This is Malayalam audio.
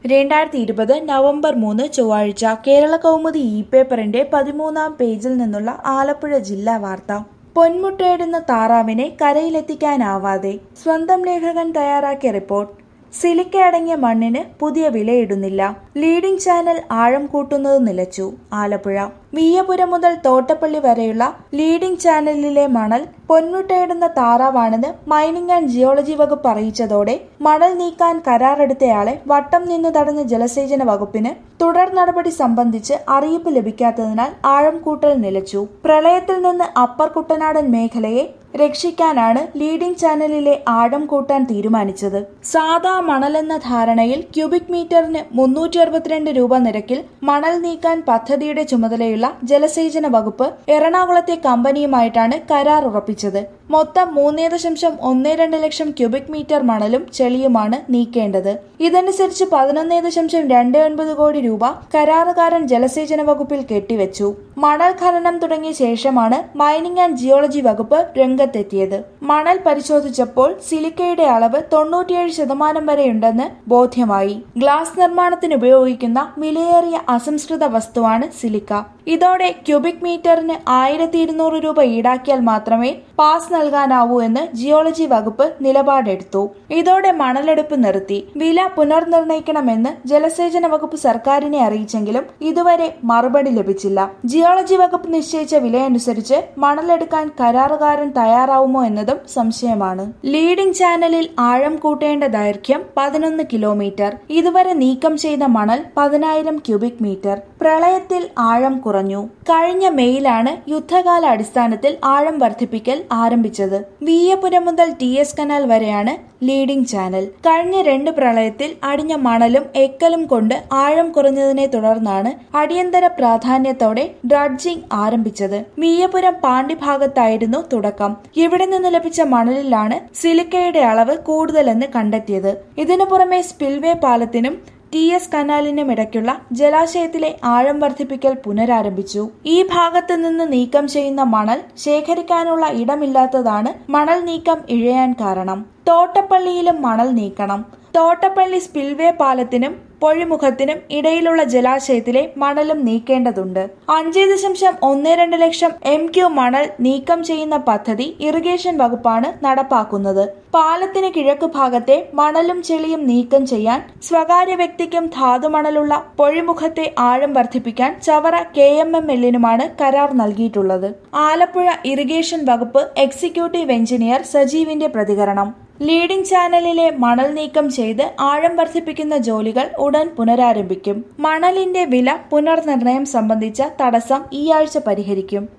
രണ്ടായിരത്തി ഇരുപത് നവംബർ മൂന്ന് ചൊവ്വാഴ്ച കേരള കൗമുദി ഇ പേപ്പറിന്റെ പതിമൂന്നാം പേജിൽ നിന്നുള്ള ആലപ്പുഴ ജില്ലാ വാർത്ത പൊന്മുട്ടയിടുന്ന താറാവിനെ കരയിലെത്തിക്കാനാവാതെ സ്വന്തം ലേഖകൻ തയ്യാറാക്കിയ റിപ്പോർട്ട് സിലിക്ക അടങ്ങിയ മണ്ണിന് പുതിയ വിലയിടുന്നില്ല ലീഡിംഗ് ചാനൽ ആഴം കൂട്ടുന്നത് നിലച്ചു ആലപ്പുഴ വീയപുരം മുതൽ തോട്ടപ്പള്ളി വരെയുള്ള ലീഡിംഗ് ചാനലിലെ മണൽ പൊന്മുട്ടയിടുന്ന താറാവാണെന്ന് മൈനിങ് ആൻഡ് ജിയോളജി വകുപ്പ് അറിയിച്ചതോടെ മണൽ നീക്കാൻ കരാറെടുത്തയാളെ വട്ടം നിന്നു തടഞ്ഞ ജലസേചന വകുപ്പിന് തുടർ നടപടി സംബന്ധിച്ച് അറിയിപ്പ് ലഭിക്കാത്തതിനാൽ ആഴം കൂട്ടൽ നിലച്ചു പ്രളയത്തിൽ നിന്ന് അപ്പർ കുട്ടനാടൻ മേഖലയെ രക്ഷിക്കാനാണ് ലീഡിംഗ് ചാനലിലെ ആഴം കൂട്ടാൻ തീരുമാനിച്ചത് സാധാ മണലെന്ന ധാരണയിൽ ക്യൂബിക് മീറ്ററിന് മുന്നൂറ്റി അറുപത്തിരണ്ട് രൂപ നിരക്കിൽ മണൽ നീക്കാൻ പദ്ധതിയുടെ ചുമതലയുള്ള ജലസേചന വകുപ്പ് എറണാകുളത്തെ കമ്പനിയുമായിട്ടാണ് കരാർ ഉറപ്പിച്ചത് മൊത്തം മൂന്നേ ദശാംശം ഒന്ന് രണ്ട് ലക്ഷം ക്യൂബിക് മീറ്റർ മണലും ചെളിയുമാണ് നീക്കേണ്ടത് ഇതനുസരിച്ച് പതിനൊന്നേ ദശാംശം രണ്ട് ഒൻപത് കോടി രൂപ കരാറുകാരൻ ജലസേചന വകുപ്പിൽ കെട്ടിവെച്ചു മണൽ ഖനനം തുടങ്ങിയ ശേഷമാണ് മൈനിങ് ആൻഡ് ജിയോളജി വകുപ്പ് രംഗത്തെത്തിയത് മണൽ പരിശോധിച്ചപ്പോൾ സിലിക്കയുടെ അളവ് തൊണ്ണൂറ്റിയേഴ് ശതമാനം വരെയുണ്ടെന്ന് ബോധ്യമായി ഗ്ലാസ് നിർമ്മാണത്തിന് ഉപയോഗിക്കുന്ന വിലയേറിയ അസംസ്കൃത വസ്തുവാണ് സിലിക്ക ഇതോടെ ക്യൂബിക് മീറ്ററിന് ആയിരത്തി ഇരുന്നൂറ് രൂപ ഈടാക്കിയാൽ മാത്രമേ പാസ് നൽകാനാവൂ എന്ന് ജിയോളജി വകുപ്പ് നിലപാടെടുത്തു ഇതോടെ മണലെടുപ്പ് നിർത്തി വില പുനർനിർണയിക്കണമെന്ന് ജലസേചന വകുപ്പ് സർക്കാരിനെ അറിയിച്ചെങ്കിലും ഇതുവരെ മറുപടി ലഭിച്ചില്ല ജിയോളജി വകുപ്പ് നിശ്ചയിച്ച വിലയനുസരിച്ച് മണലെടുക്കാൻ കരാറുകാരൻ തയ്യാറാവുമോ എന്നതും സംശയമാണ് ലീഡിംഗ് ചാനലിൽ ആഴം കൂട്ടേണ്ട ദൈർഘ്യം പതിനൊന്ന് കിലോമീറ്റർ ഇതുവരെ നീക്കം ചെയ്ത മണൽ പതിനായിരം ക്യൂബിക് മീറ്റർ പ്രളയത്തിൽ ആഴം കുറഞ്ഞു കഴിഞ്ഞ മെയിലാണ് യുദ്ധകാല അടിസ്ഥാനത്തിൽ ആഴം വർദ്ധിപ്പിക്കൽ ആരംഭിച്ചത് വീയപുരം മുതൽ ടി എസ് കനാൽ വരെയാണ് ലീഡിംഗ് ചാനൽ കഴിഞ്ഞ രണ്ട് പ്രളയത്തിൽ അടിഞ്ഞ മണലും എക്കലും കൊണ്ട് ആഴം കുറഞ്ഞതിനെ തുടർന്നാണ് അടിയന്തര പ്രാധാന്യത്തോടെ ഡ്രഡ്ജിംഗ് ആരംഭിച്ചത് വീയപുരം പാണ്ടി ഭാഗത്തായിരുന്നു തുടക്കം ഇവിടെ നിന്ന് ലഭിച്ച മണലിലാണ് സിലിക്കയുടെ അളവ് കൂടുതലെന്ന് കണ്ടെത്തിയത് ഇതിനു പുറമെ സ്പിൽവേ പാലത്തിനും ടി എസ് കനാലിനും ഇടയ്ക്കുള്ള ജലാശയത്തിലെ ആഴം വർദ്ധിപ്പിക്കൽ പുനരാരംഭിച്ചു ഈ ഭാഗത്ത് നിന്ന് നീക്കം ചെയ്യുന്ന മണൽ ശേഖരിക്കാനുള്ള ഇടമില്ലാത്തതാണ് മണൽ നീക്കം ഇഴയാൻ കാരണം തോട്ടപ്പള്ളിയിലും മണൽ നീക്കണം തോട്ടപ്പള്ളി സ്പിൽവേ പാലത്തിനും പൊഴിമുഖത്തിനും ഇടയിലുള്ള ജലാശയത്തിലെ മണലും നീക്കേണ്ടതുണ്ട് അഞ്ച് ദശാംശം ഒന്ന് രണ്ട് ലക്ഷം എം ക്യു മണൽ നീക്കം ചെയ്യുന്ന പദ്ധതി ഇറിഗേഷൻ വകുപ്പാണ് നടപ്പാക്കുന്നത് പാലത്തിന് കിഴക്കു ഭാഗത്തെ മണലും ചെളിയും നീക്കം ചെയ്യാൻ സ്വകാര്യ വ്യക്തിക്കും ധാതുമണലുള്ള പൊഴിമുഖത്തെ ആഴം വർദ്ധിപ്പിക്കാൻ ചവറ കെ എം എം എല്ലിനുമാണ് കരാർ നൽകിയിട്ടുള്ളത് ആലപ്പുഴ ഇറിഗേഷൻ വകുപ്പ് എക്സിക്യൂട്ടീവ് എഞ്ചിനീയർ സജീവിന്റെ പ്രതികരണം ലീഡിംഗ് ചാനലിലെ മണൽ നീക്കം ചെയ്ത് ആഴം വർദ്ധിപ്പിക്കുന്ന ജോലികൾ ഉടൻ പുനരാരംഭിക്കും മണലിന്റെ വില പുനർനിർണയം സംബന്ധിച്ച തടസ്സം ഈ ആഴ്ച പരിഹരിക്കും